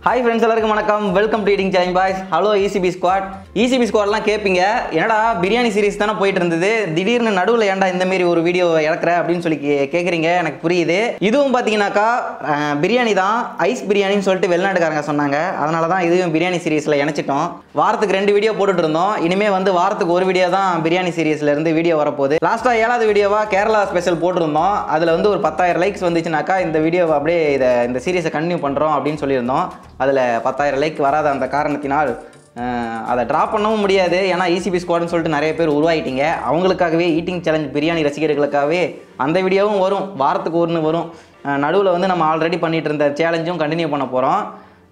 Hi friends எல்லாருக்கும் வணக்கம் welcome to eating challenge boys hello ECB squad ECB ஸ்குவாட்லாம் கேட்பீங்க என்னடா பிரியாணி சீரிஸ் தானே போயிட்டு இருந்தது திடீர்னு நடுவில் ஏன்டா இந்த மாதிரி ஒரு வீடியோ இறக்குற அப்படின்னு சொல்லி கே- கேட்குறீங்க எனக்கு புரியுது இதுவும் பார்த்தீங்கன்னாக்கா அஹ், பிரியாணி தான் ஐஸ் பிரியாணின்னு சொல்லிட்டு வெளிநாட்டுக்காரங்க சொன்னாங்க அதனால தான் இதுவும் பிரியாணி சீரிஸில் இணைச்சிட்டோம் வாரத்துக்கு ரெண்டு வீடியோ போட்டுட்டு இருந்தோம் இனிமே வந்து வாரத்துக்கு ஒரு வீடியோ தான் பிரியாணி சீரிஸ்ல இருந்து வீடியோ வரப்போகுது லாஸ்ட்டாக ஏழாவது வீடியோவா கேரளா ஸ்பெஷல் போட்டிருந்தோம் அதில் வந்து ஒரு பத்தாயிரம் லைக்ஸ் வந்துச்சுனாக்கா இந்த வீடியோவை அப்படியே இதை இந்த சீரிஸை கண்டினியூ பண்ணுறோம் அப்படின்னு சொல்லியிருந்தோம் அதில் பத்தாயிரம் லைக் வராத அந்த காரணத்தினால் அஹ், அதை ட்ராப் பண்ணவும் முடியாது ஏன்னா இசிபி ஸ்குவாட்னு சொல்லிட்டு நிறைய பேர் உருவாயிட்டீங்க அவங்களுக்காகவே ஈட்டிங் சேலஞ்ச் பிரியாணி ரசிகர்களுக்காகவே அந்த வீடியோவும் வரும் வாரத்துக்கு ஒன்று வரும் நடுவில் வந்து நம்ம ஆல்ரெடி பண்ணிட்டு இருந்த சேலஞ்சும் கண்டினியூ பண்ண போகிறோம்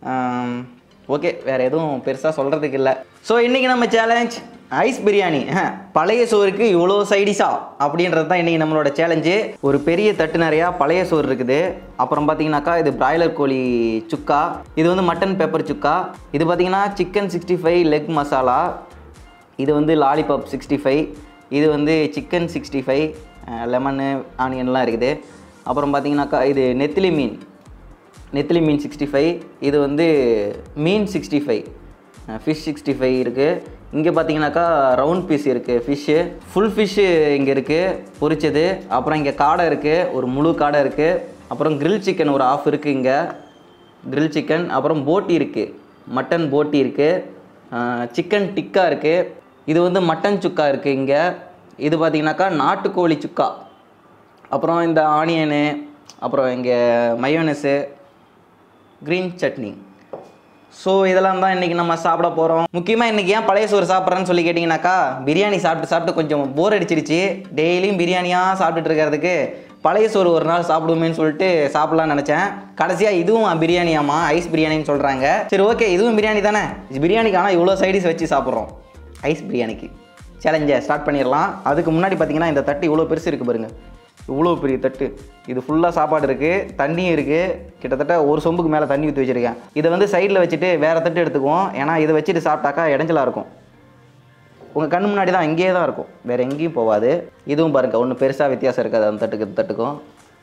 ஓகே வேறு எதுவும் பெருசாக சொல்கிறதுக்கு இல்லை ஸோ இன்றைக்கி நம்ம சேலஞ்ச் ஐஸ் பிரியாணி அஹ், பழைய சோறுக்கு இவ்வளோ சைடிஷா அப்படின்றது தான் இன்றைக்கி நம்மளோட சேலஞ்சு ஒரு பெரிய தட்டு நிறையா பழைய சோறு இருக்குது அப்புறம் பார்த்தீங்கன்னாக்கா இது பிராய்லர் கோழி சுக்கா இது வந்து மட்டன் பெப்பர் சுக்கா இது பார்த்தீங்கன்னா chicken sixty five leg masala இது வந்து லாலிபாப் சிக்ஸ்டி ஃபைவ் இது வந்து சிக்கன் சிக்ஸ்டி ஃபைவ் லெமனு ஆனியன்லாம் இருக்குது அப்புறம் பார்த்தீங்கன்னாக்கா இது நெத்திலி மீன் நெத்திலி மீன் சிக்ஸ்டி ஃபைவ் இது வந்து மீன் sixty five fish sixty five இருக்குது இங்கே பார்த்தீங்கன்னாக்கா ரவுண்ட் பீஸ் இருக்குது ஃபிஷ்ஷு ஃபுல் ஃபிஷ்ஷு இங்கே இருக்குது பொரிச்சது அப்புறம் இங்கே காடை இருக்குது ஒரு முழு காடை இருக்குது அப்புறம் grill சிக்கன் ஒரு ஆஃப் இருக்குது இங்கே grill சிக்கன் அப்புறம் போட்டி இருக்குது மட்டன் போட்டி இருக்குது சிக்கன் டிக்கா இருக்குது இது வந்து மட்டன் சுக்கா இருக்குது இங்கே இது பார்த்தீங்கன்னாக்கா நாட்டுக்கோழி சுக்கா அப்புறம் இந்த ஆனியனு அப்புறம் இங்கே மயோனஸு க்ரீன் சட்னி ஸோ இதெல்லாம் தான் இன்றைக்கி நம்ம சாப்பிட போகிறோம் முக்கியமாக இன்றைக்கி ஏன் பழைய சோறு சாப்பிட்றேன்னு சொல்லி கேட்டிங்கனாக்கா பிரியாணி சாப்பிட்டு சாப்பிட்டு கொஞ்சம் போர் அடிச்சிருச்சு டெய்லியும் பிரியாணியாக சாப்பிட்டுட்டு இருக்கிறதுக்கு பழைய சோறு ஒரு நாள் சாப்பிடுவோமேன்னு சொல்லிட்டு சாப்பிட்லான்னு நினச்சேன் கடைசியாக இதுவும் பிரியாணியாமா ஐஸ் பிரியாணின்னு சொல்கிறாங்க சரி ஓகே இதுவும் பிரியாணி தானே பிரியாணிக்கு ஆனால் இவ்வளோ சைடிஸ் வச்சு சாப்பிட்றோம் ஐஸ் பிரியாணிக்கு சேலஞ்சை ஸ்டார்ட் பண்ணிடலாம் அதுக்கு முன்னாடி பார்த்தீங்கன்னா இந்த தட்டு இவ்வளோ பெருசு இருக்குது பாருங்கள் இவ்வளோ பெரிய தட்டு இது ஃபுல்லாக சாப்பாடு இருக்குது தண்ணியும் இருக்குது கிட்டத்தட்ட ஒரு சொம்புக்கு மேலே தண்ணி ஊற்றி வச்சுருக்கேன் இதை வந்து சைடில் வச்சுட்டு வேறு தட்டு எடுத்துக்குவோம் ஏன்னா இதை வச்சுட்டு சாப்பிட்டாக்கா இடைஞ்சலாக இருக்கும் உங்கள் கண் முன்னாடி தான் இங்கேயே தான் இருக்கும் வேறு எங்கேயும் போகாது இதுவும் பாருங்கள் ஒன்றும் பெருசாக வித்தியாசம் இருக்காது அந்த தட்டுக்கு இந்த தட்டுக்கும்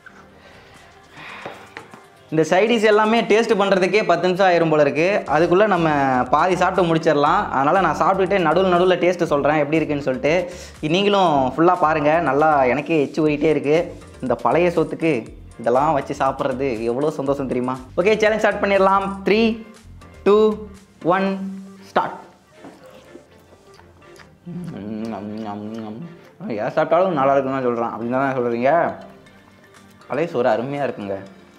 இந்த சைடிஸ் எல்லாமே டேஸ்ட் பண்ணுறதுக்கே பத்து நிமிஷம் ஆயிரும் போல இருக்குது அதுக்குள்ளே நம்ம பாதி சாப்பிட்டு முடிச்சிடலாம் அதனால் நான் சாப்பிட்டுட்டே நடுவில் நடுவில் டேஸ்ட்டு சொல்கிறேன் எப்படி இருக்குன்னு சொல்லிட்டு நீங்களும் ஃபுல்லாக பாருங்கள் நல்லா எனக்கே எச்சு ஊறிட்டே இருக்குது இந்த பழைய சோத்துக்கு இதெல்லாம் வச்சு சாப்பிட்றது எவ்வளோ சந்தோஷம் தெரியுமா ஓகே சேலஞ்ச் ஸ்டார்ட் பண்ணிடலாம் த்ரீ டூ ஒன் ஸ்டார்ட் ஏன் சாப்பிட்டாலும் நல்லா இருக்குன்னு தான் சொல்கிறான் அப்படின்னு தான் சொல்கிறீங்க பழைய சோறு அருமையாக இருக்குங்க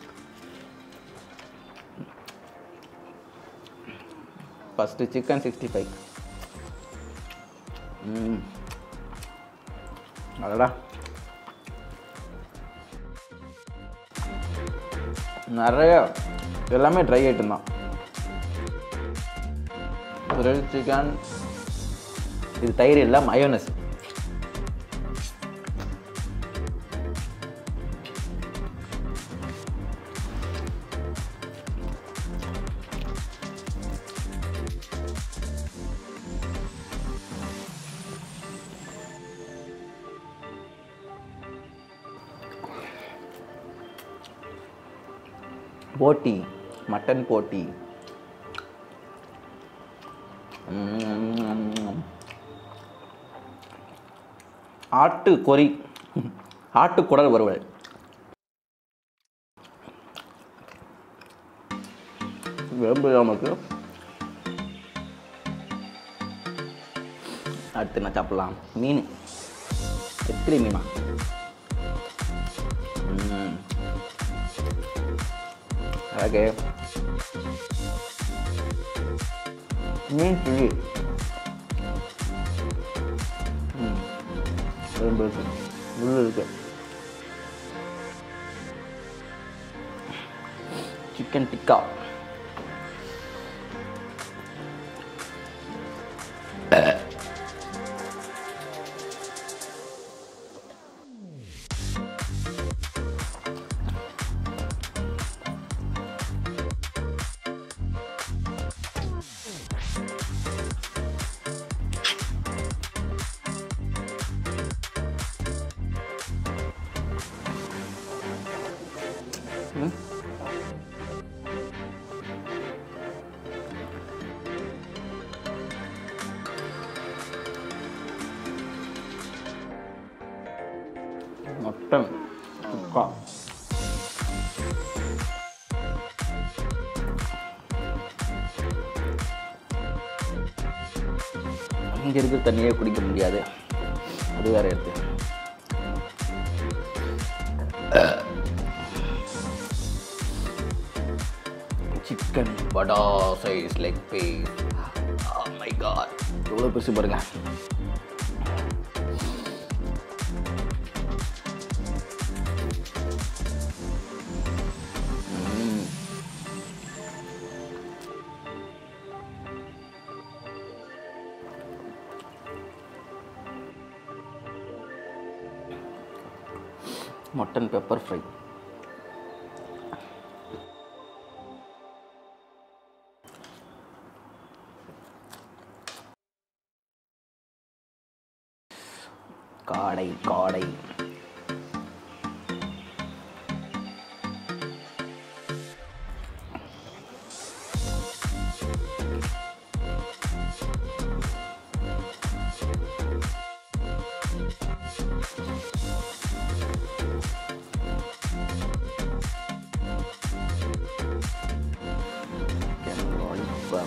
ஃபஸ்ட்டு சிக்கன் சிக்ஸ்டி ஃபைவ் ம் அடடா நிறைய எல்லாமே ட்ரை ஐட்டம் தான் கிரில் சிக்கன் இது தயிர் இல்லை மயோனஸ் போட்டி மட்டன் போட்டி ம்ம். ஆட்டு கொறி ஆட்டு குடல் வறுவல் வேம்பு நமக்கு அடுத்து என்ன சாப்பிடலாம் மீன் எத்திரி மீனா ம் ஓகே மீன் சில்லி ம் ரொம்ப இருக்கு முள்ளு இருக்கு சிக்கன் டிக்கா மட்டன் சுக்கா இங்கே இருக்கிற தண்ணியே குடிக்க முடியாது அது வேற இருக்கு chicken vada size leg piece my God எவ்வளோ பெருசு பாருங்க ம். மட்டன் பெப்பர் ஃப்ரை காடை காடை Chicken lollipop.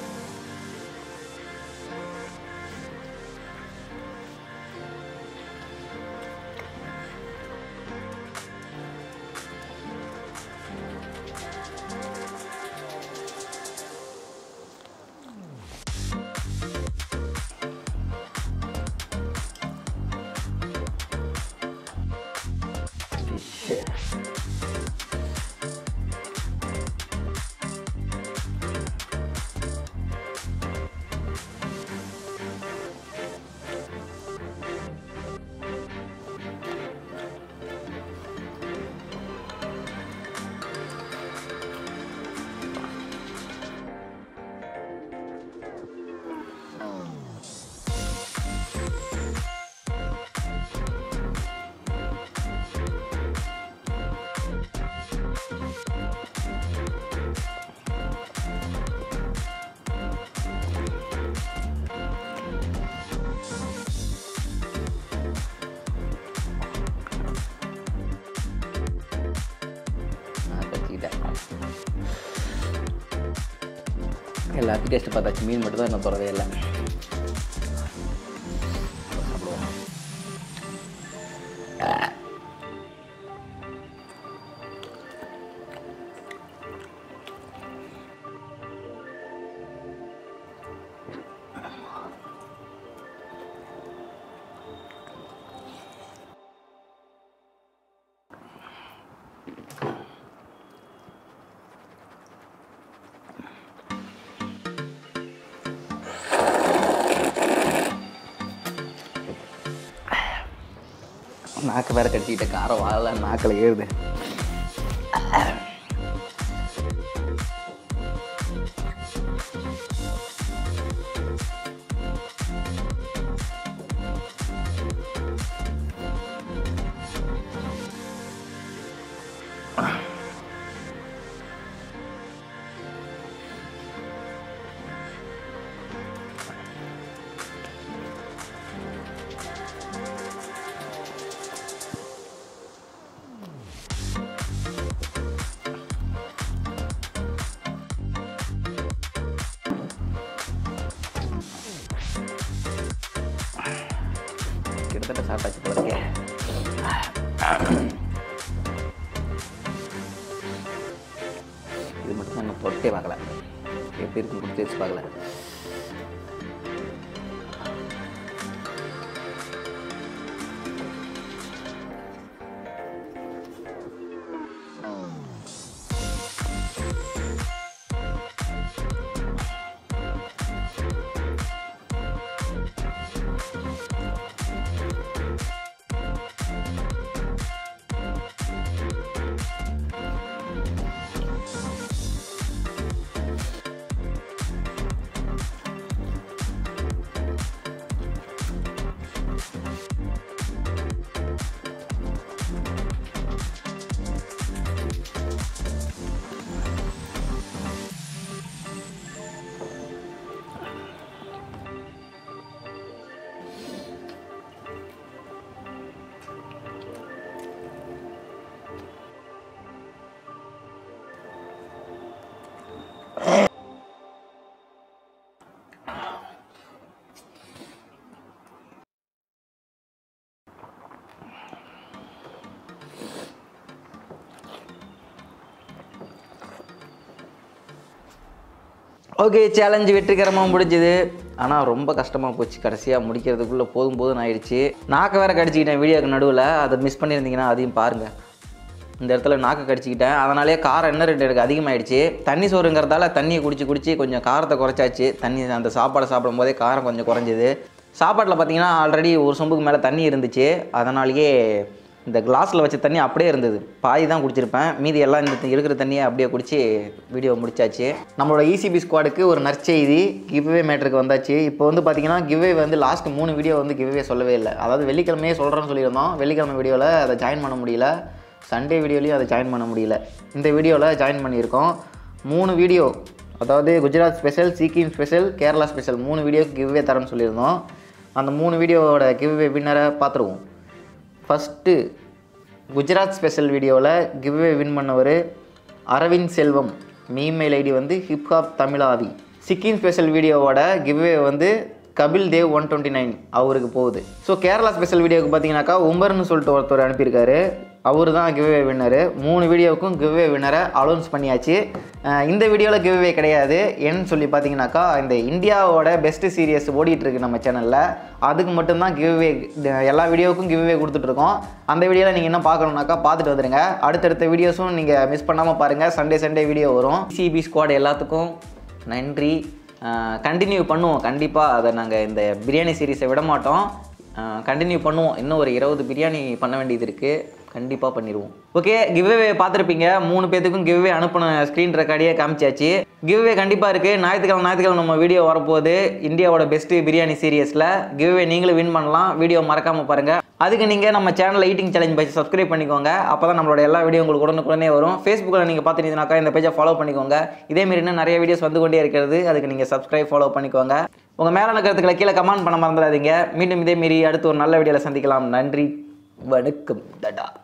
Fish. நான் கத்திக்கிட்டேன் எல்லாத்தையும் டேஸ்ட் பார்த்தாச்சு மீன் மட்டும் தான் இன்னும் தொடவே இல்லை சாப்பிடுவோம் நாக்கு வேற கட்டிக்கிட்ட காரம் வாழல நாக்கில் ஏறுது கிட்டத்தட்ட சாப்பிட்டாச்சு போல இருக்கே இது மட்டும் தான் இன்னும் தொட்டே பார்க்கல எப்படி இருக்குன்னு கொடுத்து வச்சு பார்க்கல ஓகே சேலஞ்ச் வெற்றிகரமாக முடிஞ்சுது ஆனால் ரொம்ப கஷ்டமாக போச்சு கடைசியாக முடிக்கிறதுக்குள்ளே போதும் போதும் ஆயிடுச்சு நாக்கு வேற கடிச்சிக்கிட்டேன் வீடியோக்கு நடுவில் அதை மிஸ் பண்ணியிருந்தீங்கன்னா அதையும் பாருங்கள் இந்த இடத்துல நாக்கு கடிச்சிக்கிட்டேன் அதனாலே காரம் என்ன ரெண்டு எனக்கு அதிகமாகிடுச்சு தண்ணி சோறுங்கிறதால தண்ணியை குடிச்சு குடிச்சு கொஞ்சம் காரத்தை குறைச்சாச்சு தண்ணி அந்த சாப்பாடை சாப்பிடும் போதே காரம் கொஞ்சம் குறைஞ்சிது சாப்பாட்டில் பார்த்தீங்கன்னா ஆல்ரெடி ஒரு சொம்புக்கு மேலே தண்ணி இருந்துச்சு அதனாலேயே இந்த கிளாஸில் வச்ச தண்ணி அப்படியே இருந்தது பாதி தான் குடிச்சிருப்பேன் மீதி எல்லாம் இந்த இருக்கிற தண்ணியை அப்படியே குடிச்சு வீடியோ முடிச்சாச்சு நம்மளோட இசிபி ஸ்குவாடுக்கு ஒரு நற்செய்தி கிவ்வே மேட்டருக்கு வந்தாச்சு இப்போ வந்து பார்த்தீங்கன்னா கிவ்வே வந்து லாஸ்ட் மூணு வீடியோ வந்து கிவ்வே சொல்லவே இல்லை அதாவது வெள்ளிக்கிழமையே சொல்கிறேன்னு சொல்லியிருந்தோம் வெள்ளிக்கிழமை வீடியோவில் அதை ஜாயின் பண்ண முடியல சண்டே வீடியோலையும் அதை ஜாயின் பண்ண முடியல இந்த வீடியோவில் ஜாயின் பண்ணியிருக்கோம் மூணு வீடியோ அதாவது Gujarat special Sikkim special Kerala special மூணு வீடியோக்கு கிவ்வே தரேன்னு சொல்லியிருந்தோம் அந்த மூணு வீடியோவோட கிவ்வே வின்னரை பார்த்துருவோம் ஃபஸ்ட்டு குஜராத் ஸ்பெஷல் வீடியோவில் கிவ்வே வின் பண்ணவர் அரவிந்த் செல்வம் மீமெயில் ஐடி வந்து ஹிப்ஹாப் தமிழாவி சிக்கிம் ஸ்பெஷல் வீடியோவோட கிவ்வே வந்து Kapil Dev one twenty nine அவருக்கு போகுது ஸோ கேரளா ஸ்பெஷல் வீடியோவுக்கு பார்த்தீங்கன்னாக்கா உமர்னு சொல்லிட்டு ஒருத்தர் அனுப்பியிருக்காரு அவர் தான் கிவ்வே வின்னரு மூணு வீடியோவுக்கும் கிவ்வே வின்னரை அலௌன்ஸ் பண்ணியாச்சு அஹ் இந்த வீடியோவில் கிவ்வே கிடையாது ஏன்னு சொல்லி பார்த்தீங்கன்னாக்கா இந்த இந்தியாவோட பெஸ்ட் சீரியஸ் ஓடிட்டு இருக்கு நம்ம சேனலில் அதுக்கு மட்டும்தான் கிவ்வே எல்லா வீடியோவுக்கும் கிவ்வே கொடுத்துட்ருக்கோம் அந்த வீடியோவில் நீங்கள் என்ன பார்க்கணுன்னாக்கா பார்த்துட்டு வந்துடுங்க அடுத்தடுத்த வீடியோஸும் நீங்கள் மிஸ் பண்ணாமல் பாருங்கள் சண்டே சண்டே வீடியோ வரும் சிபி ஸ்குவாட் எல்லாத்துக்கும் நன்றி கண்டினியூ பண்ணுவோம் கண்டிப்பாக அதை நாங்கள் இந்த பிரியாணி சீரீஸை விட மாட்டோம் கண்டினியூ பண்ணுவோம் இன்னும் ஒரு இருபது பிரியாணி பண்ண வேண்டியது இருக்குது கண்டிப்பாக பண்ணிடுவோம் ஓகே கிவ்வே பார்த்துருப்பீங்க மூணு பேத்துக்கும் கிவ்வே அனுப்பின ஸ்க்ரீன் ரெக்கார்டியே காமிச்சாச்சு கிவ்வே கண்டிப்பாக இருக்குது ஞாயிற்றுக்கிழமை ஞாயிற்றுக்கிழமை நம்ம வீடியோ வரப்போகுது இந்தியாவோட பெஸ்ட்டு பிரியாணி சீரியஸில் கிவ்வே நீங்களும் வின் பண்ணலாம் வீடியோ மறக்காமல் பாருங்கள் அதுக்கு நீங்கள் நம்ம சேனலில் ஈட்டிங் சேலஞ்ச் பேஜ் சப்ஸ்கிரைப் பண்ணிக்கோங்க அப்போ தான் நம்மளோட எல்லா வீடியோ உங்களுக்கு உடனுக்குடனே வரும் ஃபேஸ்புக்கில் நீங்கள் பார்த்துட்டீங்கன்னாக்கா இந்த பேஜை ஃபாலோ பண்ணிக்கோங்க இதேமாரி இன்னும் நிறைய வீடியோஸ் வந்து கொண்டே இருக்கிறது அதுக்கு நீங்கள் சப்ஸ்கிரைப் ஃபாலோ பண்ணிக்கோங்க உங்கள் மேலான கருத்துக்களை கீழே கமெண்ட் பண்ண மறந்துடாதீங்க மீண்டும் இதேமாரி அடுத்து ஒரு நல்ல வீடியோவில் சந்திக்கலாம் நன்றி வணக்கம் தடா